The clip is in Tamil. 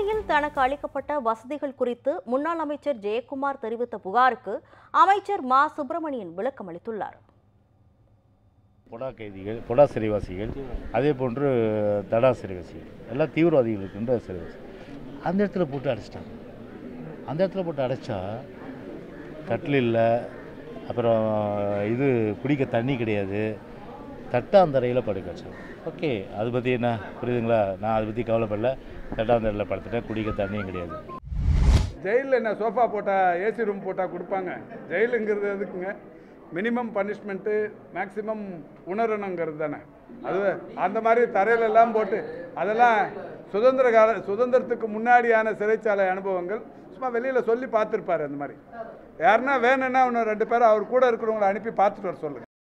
சென்னையில் தனக்கு அளிக்கப்பட்ட வசதிகள் குறித்து முன்னாள் அமைச்சர் ஜெயக்குமார் தெரிவித்த புகாருக்கு அமைச்சர் மா சுப்பிரமணியன் விளக்கம் அளித்துள்ளார் பொடா கைதிகள் பொடா சிறைவாசிகள் அதே போன்று தடா சிறைவாசிகள் எல்லாம் தீவிரவாதிகள் இருக்கின்ற சிறைவாசி அந்த இடத்துல போட்டு அடைச்சிட்டாங்க அந்த இடத்துல போட்டு அடைச்சா கட்டில் இல்லை அப்புறம் இது குடிக்க தண்ணி கிடையாது தட்டாந்தரையில் படுக்க வச்சாங்க ஓகே அதை பற்றி என்ன புரியுதுங்களா நான் அதை பற்றி கவலைப்படல தட்டாந்தரையில் படுத்துட்டேன் குடிக்க தண்ணியும் கிடையாது ஜெயிலில் என்ன சோஃபா போட்டால் ஏசி ரூம் போட்டால் கொடுப்பாங்க ஜெயிலுங்கிறது எதுக்குங்க மினிமம் பனிஷ்மெண்ட்டு மேக்ஸிமம் உணரணுங்கிறது தானே அது அந்த மாதிரி தரையில எல்லாம் போட்டு அதெல்லாம் சுதந்திர கால சுதந்திரத்துக்கு முன்னாடியான சிறைச்சாலை அனுபவங்கள் சும்மா வெளியில் சொல்லி பார்த்துருப்பாரு அந்த மாதிரி யாருன்னா வேணும்னா இன்னும் ரெண்டு பேரும் அவர் கூட இருக்கிறவங்கள அனுப்பி பார்த்துட்டு வர சொல்லுங்க